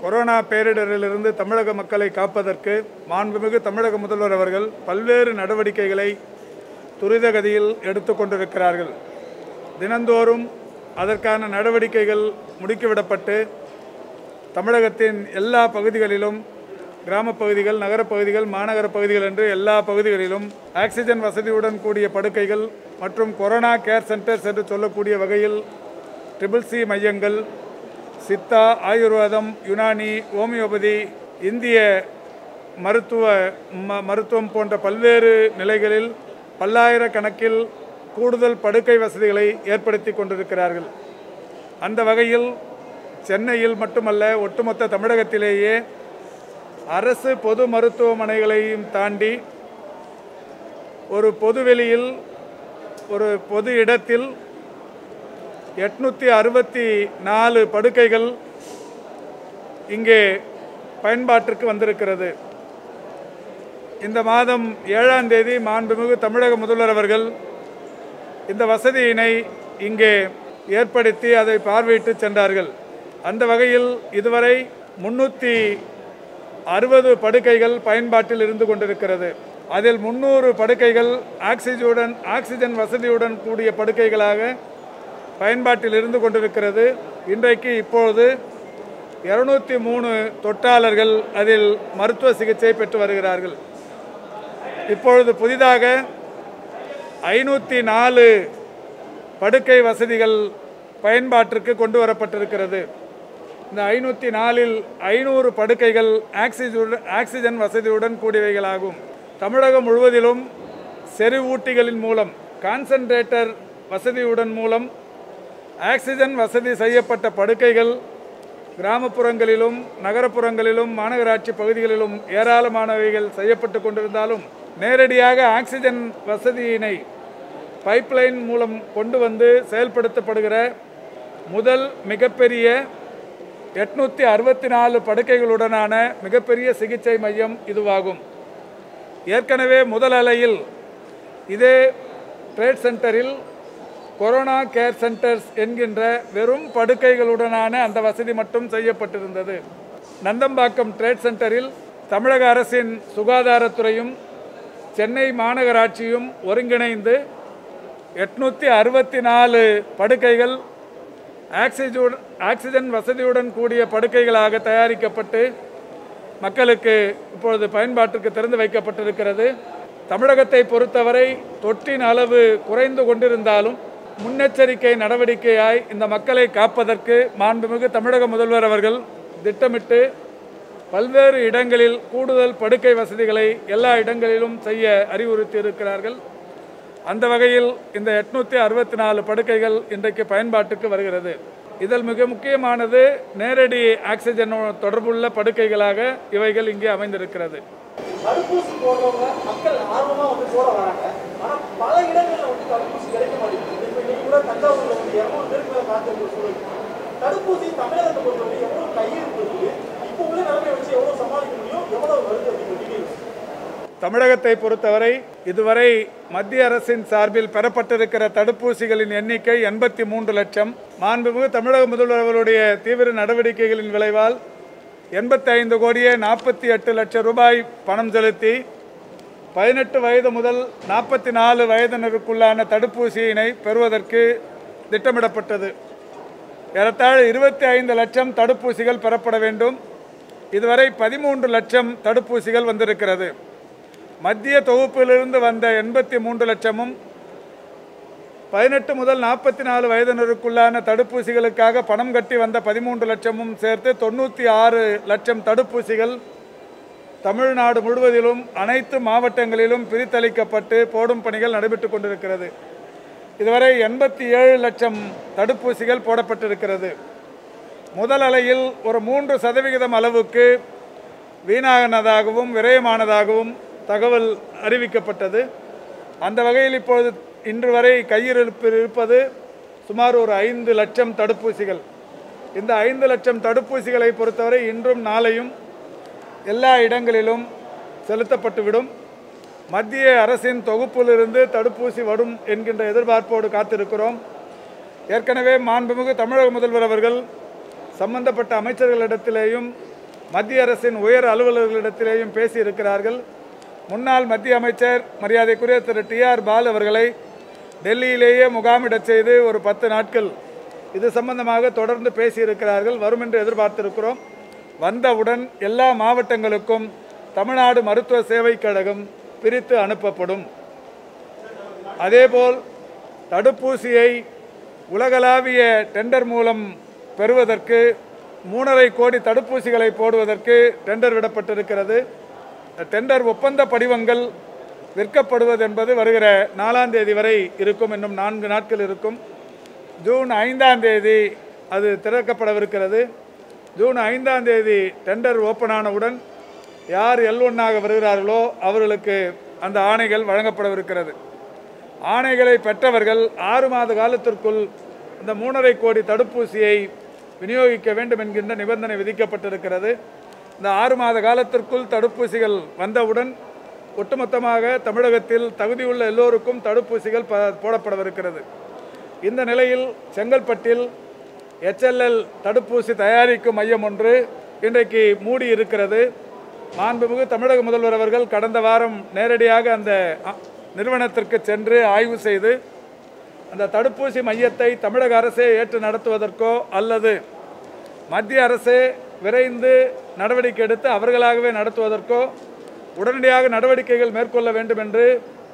corona பேரிடரிலிருந்து தமிழக மக்களை காப்பதற்கு மாண்புமிகு தமிழக முதல்வர் அவர்கள் பல்வேறு நடவடிக்கைகளை துரிதகதியில் எடுத்துக்கொண்டிருக்கிறார்கள் தினந்தோறும் அதற்கான நடவடிக்கைகள் முடுக்கிவிடப்பட்டு தமிழகத்தின் எல்லா பகுதிகளிலும் கிராமப் பகுதிகள் நகரப் பகுதிகள் மாநகர பகுதிகள் என்று எல்லா பகுதிகளிலும் ஆக்சிஜன் வசதியுடன் கூடிய படுக்கைகள் மற்றும் கொரோனா கேர் சென்டர்ஸ் என்று சொல்லக்கூடிய வகையில் ட்ரிபிள் சி மையங்கள் சித்தா ஆயுர்வேதம் யுனானி ஹோமியோபதி இந்திய மருத்துவ ம- மருத்துவம் போன்ற பல்வேறு நிலைகளில் பல்லாயிரக்கணக்கில் கூடுதல் படுக்கை வசதிகளை ஏற்படுத்தி கொண்டிருக்கிறார்கள் அந்த வகையில் சென்னையில் மட்டுமல்ல ஒட்டுமொத்த தமிழகத்திலேயே அரசு பொது மருத்துவமனைகளையும் தாண்டி ஒரு பொதுவெளியில் ஒரு பொது இடத்தில் எட்நூற்றி அறுபத்தி நாலு படுக்கைகள் இங்கே பயன்பாட்டிற்கு வந்திருக்கிறது இந்த மாதம் ஏழாம் தேதி மாண்புமிகு தமிழக முதல்வர் அவர்கள் இந்த வசதியினை இங்கே ஏற்படுத்தி அதை பார்வையிட்டு சென்றார்கள் அந்த வகையில் இதுவரை முன்னூற்றி அறுபது படுக்கைகள் பயன்பாட்டில் இருந்து கொண்டிருக்கிறது அதில் முந்நூறு படுக்கைகள் ஆக்சிஜனுடன் ஆக்சிஜன் வசதியுடன் கூடிய படுக்கைகளாக பயன்பாட்டில் இருந்து கொண்டிருக்கிறது இன்றைக்கு இப்பொழுது இருநூத்தி மூணு தொற்றாளர்கள் அதில் மருத்துவ சிகிச்சை பெற்று வருகிறார்கள் இப்பொழுது புதிதாக ஐநூற்றி நாலு படுக்கை வசதிகள் பயன்பாட்டிற்கு கொண்டு வரப்பட்டிருக்கிறது இந்த ஐநூற்றி நாலில் ஐநூறு படுக்கைகள் ஆக்சிஜன் ஆக்சிஜன் வசதியுடன் கூடியவைகளாகும் தமிழகம் முழுவதிலும் செறிவூட்டிகளின் மூலம் கான்சன்ட்ரேட்டர் வசதியுடன் மூலம் ஆக்சிஜன் வசதி செய்யப்பட்ட படுக்கைகள் கிராமப்புறங்களிலும் நகரப்புறங்களிலும் மாநகராட்சி பகுதிகளிலும் ஏராளமானவைகள் செய்யப்பட்டு கொண்டிருந்தாலும் நேரடியாக ஆக்சிஜன் வசதியினை பைப்லைன் மூலம் கொண்டு வந்து செயல்படுத்தப்படுகிற முதல் மிகப்பெரிய எட்நூற்றி அறுபத்தி நாலு படுக்கைகளுடனான மிகப்பெரிய சிகிச்சை மையம் இதுவாகும் ஏற்கனவே முதல் அலையில் இதே ட்ரேட் சென்டரில் கொரோனா கேர் சென்டர்ஸ் என்கின்ற வெறும் படுக்கைகளுடனான அந்த வசதி மட்டும் செய்யப்பட்டிருந்தது நந்தம்பாக்கம் ட்ரேட் சென்டரில் தமிழக அரசின் சுகாதாரத்துறையும் சென்னை மாநகராட்சியும் ஒருங்கிணைந்து எட்நூற்றி அறுபத்தி நாலு படுக்கைகள் ஆக்சிஜன் ஆக்சிஜன் வசதியுடன் கூடிய படுக்கைகளாக தயாரிக்கப்பட்டு மக்களுக்கு இப்பொழுது பயன்பாட்டிற்கு திறந்து வைக்கப்பட்டிருக்கிறது தமிழகத்தை பொறுத்தவரை தொற்றின் அளவு குறைந்து கொண்டிருந்தாலும் முன்னெச்சரிக்கை நடவடிக்கையாய் இந்த மக்களை காப்பதற்கு மாண்புமிகு தமிழக முதல்வர் அவர்கள் திட்டமிட்டு பல்வேறு இடங்களில் கூடுதல் படுக்கை வசதிகளை எல்லா இடங்களிலும் செய்ய அறிவுறுத்தி இருக்கிறார்கள் அந்த வகையில் இந்த எட்நூற்றி அறுபத்தி நாலு படுக்கைகள் இன்றைக்கு பயன்பாட்டுக்கு வருகிறது இதில் மிக முக்கியமானது நேரடி ஆக்சிஜன் தொடர்புள்ள படுக்கைகளாக இவைகள் இங்கே அமைந்திருக்கிறது தடுப்பூசி போடுறவங்க மக்கள் ஆர்வமா வந்து போட வராங்க ஆனா பல இடங்கள்ல வந்து தடுப்பூசி கிடைக்க மாட்டேங்குது இப்ப இன்னைக்கு கூட தஞ்சாவூர்ல வந்து இருநூறு பேருக்கு மேல காத்திருக்கிற சூழல் தடுப்பூசி தமிழகத்தை பொறுத்தவரை எவ்வளவு கையிருப்பு இருக்கு இப்போ உள்ள நிலைமையை வச்சு எவ்வளவு சமாளிக்க முடியும் எவ்வளவு வருது அப்படிங்கிற டீடைல்ஸ் தமிழகத்தை பொறுத்தவரை இதுவரை மத்திய அரசின் சார்பில் பெறப்பட்டிருக்கிற தடுப்பூசிகளின் எண்ணிக்கை எண்பத்தி மூன்று லட்சம் மாண்புமிகு தமிழக முதல்வர் அவர்களுடைய தீவிர நடவடிக்கைகளின் விளைவால் எண்பத்தி ஐந்து கோடியே நாற்பத்தி எட்டு லட்சம் ரூபாய் பணம் செலுத்தி பதினெட்டு வயது முதல் நாற்பத்தி நாலு வயதினருக்குள்ளான தடுப்பூசியினை பெறுவதற்கு திட்டமிடப்பட்டது ஏறத்தாழ இருபத்தி ஐந்து லட்சம் தடுப்பூசிகள் பெறப்பட வேண்டும் இதுவரை பதிமூன்று லட்சம் தடுப்பூசிகள் வந்திருக்கிறது மத்திய தொகுப்பிலிருந்து வந்த எண்பத்தி மூன்று லட்சமும் பதினெட்டு முதல் நாற்பத்தி நாலு வயதினருக்குள்ளான தடுப்பூசிகளுக்காக பணம் கட்டி வந்த பதிமூன்று லட்சமும் சேர்த்து தொண்ணூற்றி ஆறு லட்சம் தடுப்பூசிகள் தமிழ்நாடு முழுவதிலும் அனைத்து மாவட்டங்களிலும் பிரித்தளிக்கப்பட்டு போடும் பணிகள் நடைபெற்று கொண்டிருக்கிறது இதுவரை எண்பத்தி ஏழு லட்சம் தடுப்பூசிகள் போடப்பட்டிருக்கிறது முதல் அலையில் ஒரு மூன்று சதவிகிதம் அளவுக்கு வீணானதாகவும் விரயமானதாகவும் தகவல் அறிவிக்கப்பட்டது அந்த வகையில் இப்பொழுது இன்று வரை கையிருப்பில் இருப்பது சுமார் ஒரு ஐந்து லட்சம் தடுப்பூசிகள் இந்த ஐந்து லட்சம் தடுப்பூசிகளை பொறுத்தவரை இன்றும் நாளையும் எல்லா இடங்களிலும் செலுத்தப்பட்டுவிடும் மத்திய அரசின் தொகுப்பிலிருந்து தடுப்பூசி வரும் என்கின்ற எதிர்பார்ப்போடு காத்திருக்கிறோம் ஏற்கனவே மாண்புமிகு தமிழக முதல்வர் அவர்கள் சம்பந்தப்பட்ட அமைச்சர்களிடத்திலேயும் மத்திய அரசின் உயர் அலுவலர்களிடத்திலேயும் பேசியிருக்கிறார்கள் முன்னாள் மத்திய அமைச்சர் மரியாதைக்குரிய திரு டி ஆர் பால் அவர்களை டெல்லியிலேயே முகாமிடச் செய்து ஒரு பத்து நாட்கள் இது சம்பந்தமாக தொடர்ந்து பேசியிருக்கிறார்கள் வரும் என்று எதிர்பார்த்திருக்கிறோம் வந்தவுடன் எல்லா மாவட்டங்களுக்கும் தமிழ்நாடு மருத்துவ சேவை கழகம் பிரித்து அனுப்பப்படும் அதேபோல் தடுப்பூசியை உலகளாவிய டெண்டர் மூலம் பெறுவதற்கு மூணரை கோடி தடுப்பூசிகளை போடுவதற்கு டெண்டர் விடப்பட்டிருக்கிறது டெண்டர் ஒப்பந்த படிவங்கள் விற்கப்படுவது என்பது வருகிற நாலாம் தேதி வரை இருக்கும் இன்னும் நான்கு நாட்கள் இருக்கும் ஜூன் ஐந்தாம் தேதி அது திறக்கப்படவிருக்கிறது ஜூன் ஐந்தாம் தேதி டெண்டர் ஓப்பன் ஆனவுடன் யார் எல் ஒன்னாக வருகிறார்களோ அவர்களுக்கு அந்த ஆணைகள் வழங்கப்படவிருக்கிறது ஆணைகளை பெற்றவர்கள் ஆறு மாத காலத்திற்குள் இந்த மூணரை கோடி தடுப்பூசியை விநியோகிக்க வேண்டும் என்கின்ற நிபந்தனை விதிக்கப்பட்டிருக்கிறது இந்த ஆறு மாத காலத்திற்குள் தடுப்பூசிகள் வந்தவுடன் ஒட்டுமொத்தமாக தமிழகத்தில் தகுதியுள்ள எல்லோருக்கும் தடுப்பூசிகள் ப போடப்படவிருக்கிறது இந்த நிலையில் செங்கல்பட்டில் எச்எல்எல் தடுப்பூசி தயாரிக்கும் மையம் ஒன்று இன்றைக்கு மூடி இருக்கிறது மாண்புமிகு தமிழக முதல்வர் அவர்கள் கடந்த வாரம் நேரடியாக அந்த அ, நிறுவனத்திற்கு சென்று ஆய்வு செய்து அந்த தடுப்பூசி மையத்தை தமிழக அரசே ஏற்று நடத்துவதற்கோ அல்லது மத்திய அரசே விரைந்து நடவடிக்கை எடுத்து அவர்களாகவே நடத்துவதற்கோ உடனடியாக நடவடிக்கைகள் மேற்கொள்ள வேண்டும் என்று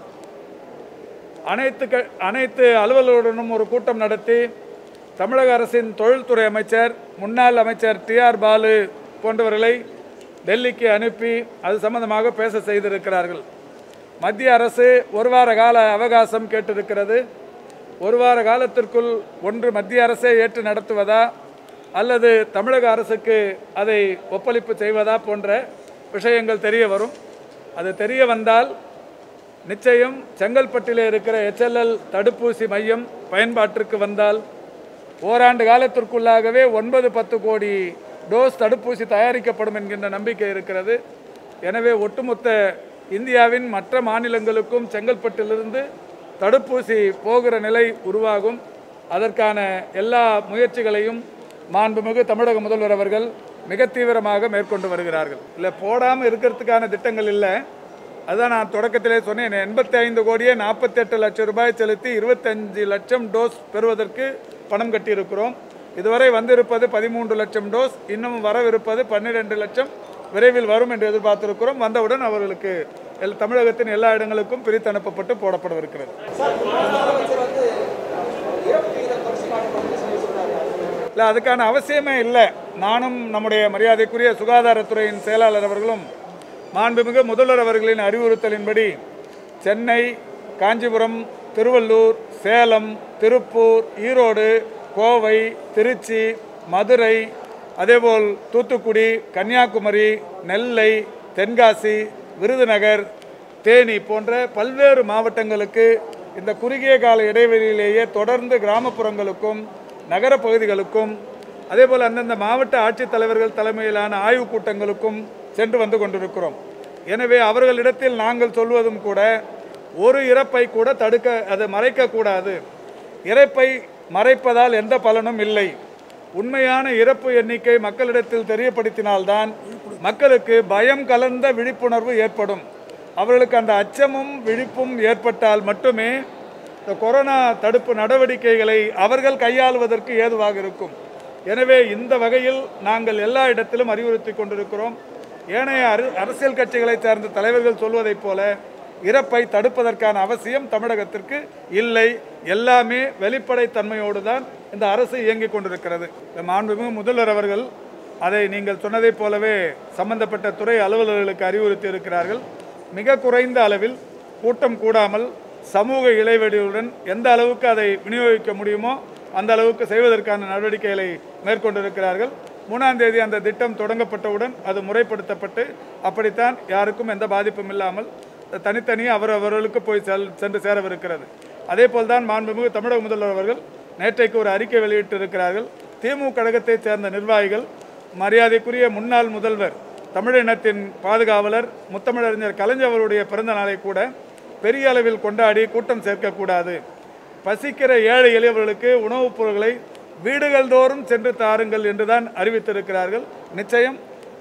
அனைத்து க அனைத்து அலுவலர்களுடனும் ஒரு கூட்டம் நடத்தி தமிழக அரசின் தொழில்துறை அமைச்சர் முன்னாள் அமைச்சர் டி ஆர் பாலு போன்றவர்களை டெல்லிக்கு அனுப்பி அது சம்பந்தமாக பேச செய்திருக்கிறார்கள் மத்திய அரசு ஒரு வார கால அவகாசம் கேட்டிருக்கிறது ஒரு வார காலத்திற்குள் ஒன்று மத்திய அரசே ஏற்று நடத்துவதா அல்லது தமிழக அரசுக்கு அதை ஒப்பளிப்பு செய்வதா போன்ற விஷயங்கள் தெரிய வரும் அது தெரிய வந்தால் நிச்சயம் செங்கல்பட்டிலே இருக்கிற எச்எல்எல் தடுப்பூசி மையம் பயன்பாட்டிற்கு வந்தால் ஓராண்டு காலத்திற்குள்ளாகவே ஒன்பது பத்து கோடி டோஸ் தடுப்பூசி தயாரிக்கப்படும் என்கின்ற நம்பிக்கை இருக்கிறது எனவே ஒட்டுமொத்த இந்தியாவின் மற்ற மாநிலங்களுக்கும் செங்கல்பட்டிலிருந்து தடுப்பூசி போகிற நிலை உருவாகும் அதற்கான எல்லா முயற்சிகளையும் மாண்புமிகு தமிழக முதல்வர் அவர்கள் மிக தீவிரமாக மேற்கொண்டு வருகிறார்கள் இல்லை போடாமல் இருக்கிறதுக்கான திட்டங்கள் இல்லை அதான் நான் தொடக்கத்திலே சொன்னேன் எண்பத்தி ஐந்து கோடியே நாற்பத்தெட்டு லட்சம் ரூபாய் செலுத்தி இருபத்தஞ்சு லட்சம் டோஸ் பெறுவதற்கு பணம் கட்டியிருக்கிறோம் இதுவரை வந்திருப்பது பதிமூன்று லட்சம் டோஸ் இன்னும் வரவிருப்பது பன்னிரெண்டு லட்சம் விரைவில் வரும் என்று எதிர்பார்த்திருக்கிறோம் வந்தவுடன் அவர்களுக்கு எல் தமிழகத்தின் எல்லா இடங்களுக்கும் பிரித்து அனுப்பப்பட்டு போடப்படவிருக்கிறது சார் முதலமைச்சர் வந்து இறப்பு விகிதம் குறைச்சு காட்டணும்னு சொல்லி சொல்றாரு இல்லை அதுக்கான அவசியமே இல்லை நானும் நம்முடைய மரியாதைக்குரிய சுகாதாரத்துறையின் செயலாளர் அவர்களும் மாண்புமிகு முதல்வர் அவர்களின் அறிவுறுத்தலின்படி சென்னை காஞ்சிபுரம் திருவள்ளூர் சேலம் திருப்பூர் ஈரோடு கோவை திருச்சி மதுரை அதேபோல் தூத்துக்குடி கன்னியாகுமரி நெல்லை தென்காசி விருதுநகர் தேனி போன்ற பல்வேறு மாவட்டங்களுக்கு இந்த குறுகிய கால இடைவெளியிலேயே தொடர்ந்து கிராமப்புறங்களுக்கும் நகர பகுதிகளுக்கும் அதேபோல் அந்தந்த மாவட்ட ஆட்சித்தலைவர்கள் தலைமையிலான ஆய்வுக் கூட்டங்களுக்கும் சென்று வந்து கொண்டிருக்கிறோம் எனவே அவர்களிடத்தில் நாங்கள் சொல்வதும் கூட ஒரு இறப்பை கூட தடுக்க அதை மறைக்கக்கூடாது இறப்பை மறைப்பதால் எந்த பலனும் இல்லை உண்மையான இறப்பு எண்ணிக்கை மக்களிடத்தில் தெரியப்படுத்தினால்தான் மக்களுக்கு பயம் கலந்த விழிப்புணர்வு ஏற்படும் அவர்களுக்கு அந்த அச்சமும் விழிப்பும் ஏற்பட்டால் மட்டுமே இந்த கொரோனா தடுப்பு நடவடிக்கைகளை அவர்கள் கையாளுவதற்கு ஏதுவாக இருக்கும் எனவே இந்த வகையில் நாங்கள் எல்லா இடத்திலும் அறிவுறுத்தி கொண்டிருக்கிறோம் ஏனைய அரு- அரசியல் கட்சிகளைச் சார்ந்த தலைவர்கள் சொல்வதைப் போல இறப்பை தடுப்பதற்கான அவசியம் தமிழகத்திற்கு இல்லை எல்லாமே வெளிப்படைத்தன்மையோடு தான் இந்த அரசு இயங்கிக் கொண்டிருக்கிறது இந்த மாண்புமிகு முதல்வர் அவர்கள் அதை நீங்கள் சொன்னதைப் போலவே சம்பந்தப்பட்ட துறை அலுவலர்களுக்கு அறிவுறுத்தி இருக்கிறார்கள் மிக குறைந்த அளவில் கூட்டம் கூடாமல் சமூக இடைவெளியுடன் எந்த அளவுக்கு அதை விநியோகிக்க முடியுமோ அந்த அளவுக்கு செய்வதற்கான நடவடிக்கைகளை மேற்கொண்டிருக்கிறார்கள் மூணாம் தேதி அந்த திட்டம் தொடங்கப்பட்டவுடன் அது முறைப்படுத்தப்பட்டு அப்படித்தான் யாருக்கும் எந்த பாதிப்பும் இல்லாமல் தனித்தனியே அவர் அவர்களுக்கு போய் செல் சென்று சேரவிருக்கிறது அதே போல்தான் மாண்புமிகு தமிழக முதல்வர் அவர்கள் நேற்றைக்கு ஒரு அறிக்கை வெளியிட்டிருக்கிறார்கள் திமுக கழகத்தைச் சேர்ந்த நிர்வாகிகள் மரியாதைக்குரிய முன்னாள் முதல்வர் தமிழினத்தின் பாதுகாவலர் முத்தமிழறிஞர் கலைஞர் அவருடைய பிறந்த நாளை கூட பெரிய அளவில் கொண்டாடி கூட்டம் சேர்க்கக்கூடாது பசிக்கிற ஏழை எளியவர்களுக்கு உணவுப் பொருட்களை வீடுகள் தோறும் சென்று தாருங்கள் என்றுதான் அறிவித்திருக்கிறார்கள் நிச்சயம்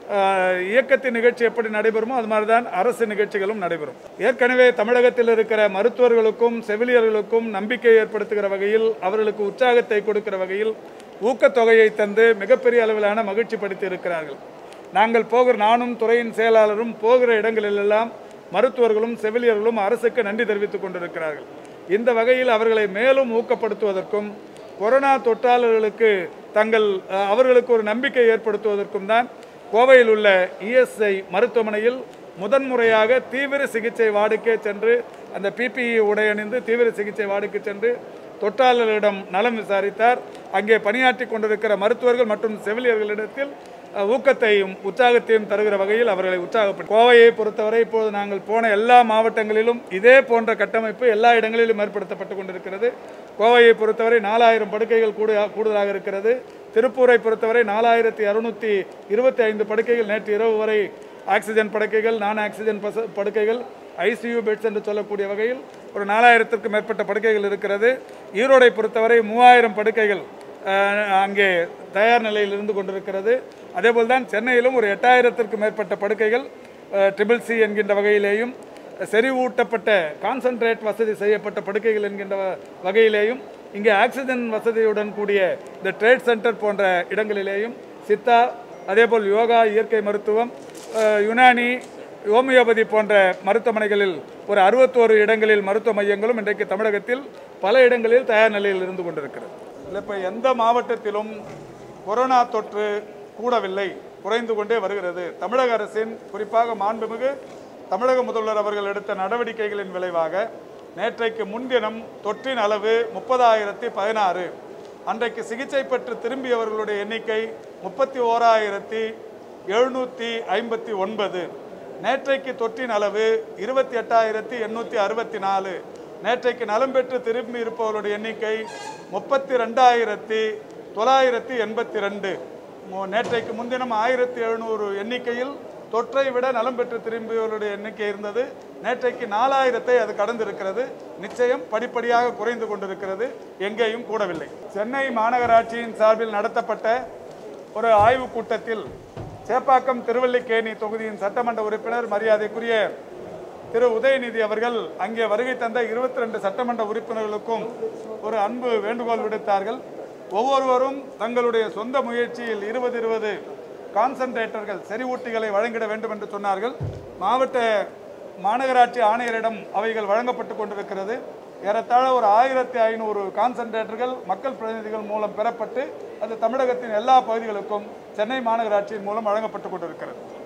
ஆஹ், இயக்கத்தின் நிகழ்ச்சி எப்படி நடைபெறுமோ அது மாதிரி தான் அரசு நிகழ்ச்சிகளும் நடைபெறும் ஏற்கனவே தமிழகத்தில் இருக்கிற மருத்துவர்களுக்கும் செவிலியர்களுக்கும் நம்பிக்கை ஏற்படுத்துகிற வகையில் அவர்களுக்கு உற்சாகத்தை கொடுக்கிற வகையில் ஊக்கத்தொகையை தந்து மிகப்பெரிய அளவிலான மகிழ்ச்சி படுத்தி இருக்கிறார்கள் நாங்கள் போகிற நானும் துறையின் செயலாளரும் போகிற இடங்களிலெல்லாம் மருத்துவர்களும் செவிலியர்களும் அரசுக்கு நன்றி தெரிவித்துக் கொண்டிருக்கிறார்கள் இந்த வகையில் அவர்களை மேலும் ஊக்கப்படுத்துவதற்கும் கொரோனா தொற்றாளர்களுக்கு தங்கள் அஹ், அவர்களுக்கு ஒரு நம்பிக்கை ஏற்படுத்துவதற்கும் தான் கோவையில் உள்ள இஎஸ்ஐ மருத்துவமனையில் முதன்முறையாக தீவிர சிகிச்சை வார்டுக்கே சென்று அந்த பிபிஇ உடை அணிந்து தீவிர சிகிச்சை வார்டுக்கு சென்று தொற்றாளர்களிடம் நலம் விசாரித்தார் அங்கே பணியாற்றி கொண்டிருக்கிற மருத்துவர்கள் மற்றும் செவிலியர்களிடத்தில் அஹ், ஊக்கத்தையும் உற்சாகத்தையும் தருகிற வகையில் அவர்களை உற்சாகப்பட்டு கோவையை பொறுத்தவரை இப்போது நாங்கள் போன எல்லா மாவட்டங்களிலும் இதே போன்ற கட்டமைப்பு எல்லா இடங்களிலும் ஏற்படுத்தப்பட்டு கொண்டிருக்கிறது கோவையை பொறுத்தவரை நாலாயிரம் படுக்கைகள் கூட கூடுதலாக இருக்கிறது திருப்பூரை பொறுத்தவரை நாலாயிரத்தி அறுநூற்றி இருபத்தி ஐந்து படுக்கைகள் நேற்று இரவு வரை ஆக்சிஜன் படுக்கைகள் நான் ஆக்சிஜன் பச படுக்கைகள் ஐசியூ பெட்ஸ் என்று சொல்லக்கூடிய வகையில் ஒரு நாலாயிரத்திற்கும் மேற்பட்ட படுக்கைகள் இருக்கிறது ஈரோடை பொறுத்தவரை மூவாயிரம் படுக்கைகள் அஹ், அங்கே தயார் நிலையில் இருந்து கொண்டிருக்கிறது அதேபோல் தான் சென்னையிலும் ஒரு எட்டாயிரத்திற்கும் மேற்பட்ட படுக்கைகள் ட்ரிபிள் சி என்கின்ற வகையிலேயும் செறிவூட்டப்பட்ட கான்சன்ட்ரேட் வசதி செய்யப்பட்ட படுக்கைகள் என்கின்ற வ- வகையிலேயும் இங்கே ஆக்சிஜன் வசதியுடன் கூடிய இந்த ட்ரேட் சென்டர் போன்ற இடங்களிலேயும் சித்தா அதேபோல் யோகா இயற்கை மருத்துவம் அஹ், யுனானி ஹோமியோபதி போன்ற மருத்துவமனைகளில் ஒரு அறுபத்தோரு இடங்களில் மருத்துவ மையங்களும் இன்றைக்கு தமிழகத்தில் பல இடங்களில் தயார் நிலையில் இருந்து கொண்டிருக்கிறது இல்லை இப்போ எந்த மாவட்டத்திலும் கொரோனா தொற்று கூடவில்லை குறைந்து கொண்டே வருகிறது தமிழக அரசின் குறிப்பாக மாண்புமிகு தமிழக முதல்வர் அவர்கள் எடுத்த நடவடிக்கைகளின் விளைவாக நேற்றைக்கு முன்தினம் தொற்றின் அளவு முப்பதாயிரத்தி பதினாறு அன்றைக்கு சிகிச்சை பெற்று திரும்பியவர்களுடைய எண்ணிக்கை முப்பத்தி ஓராயிரத்தி எழுநூற்றி ஐம்பத்தி ஒன்பது நேற்றைக்கு தொற்றின் அளவு இருபத்தி எட்டாயிரத்தி எண்ணூற்றி அறுபத்தி நாலு நேற்றைக்கு நலம் பெற்று திரும்பி இருப்பவர்களுடைய எண்ணிக்கை முப்பத்தி ரெண்டாயிரத்தி தொள்ளாயிரத்தி எண்பத்தி ரெண்டு மு- நேற்றைக்கு முன்தினம் ஆயிரத்தி எழுநூறு எண்ணிக்கையில் தொற்றை விட நலம் பெற்று திரும்பியவர்களுடைய எண்ணிக்கை இருந்தது நேற்றைக்கு நாலாயிரத்தை அது கடந்திருக்கிறது நிச்சயம் படிப்படியாக குறைந்து கொண்டிருக்கிறது எங்கேயும் கூடவில்லை சென்னை மாநகராட்சியின் சார்பில் நடத்தப்பட்ட ஒரு ஆய்வுக் கூட்டத்தில் சேப்பாக்கம் திருவல்லிக்கேணி தொகுதியின் சட்டமன்ற உறுப்பினர் மரியாதைக்குரிய திரு உதயநிதி அவர்கள் அங்கே வருகை தந்த இருபத்தி ரெண்டு சட்டமன்ற உறுப்பினர்களுக்கும் ஒரு அன்பு வேண்டுகோள் விடுத்தார்கள் ஒவ்வொருவரும் தங்களுடைய சொந்த முயற்சியில் இருபது இருபது கான்சன்ட்ரேட்டர்கள் செறிவூட்டிகளை வழங்கிட வேண்டும் என்று சொன்னார்கள் மாவட்ட மாநகராட்சி ஆணையரிடம் அவைகள் வழங்கப்பட்டு கொண்டிருக்கிறது ஏறத்தாழ ஒரு ஆயிரத்தி ஐநூறு கான்சன்ட்ரேட்டர்கள் மக்கள் பிரதிநிதிகள் மூலம் பெறப்பட்டு அது தமிழகத்தின் எல்லா பகுதிகளுக்கும் சென்னை மாநகராட்சியின் மூலம் வழங்கப்பட்டு கொண்டிருக்கிறது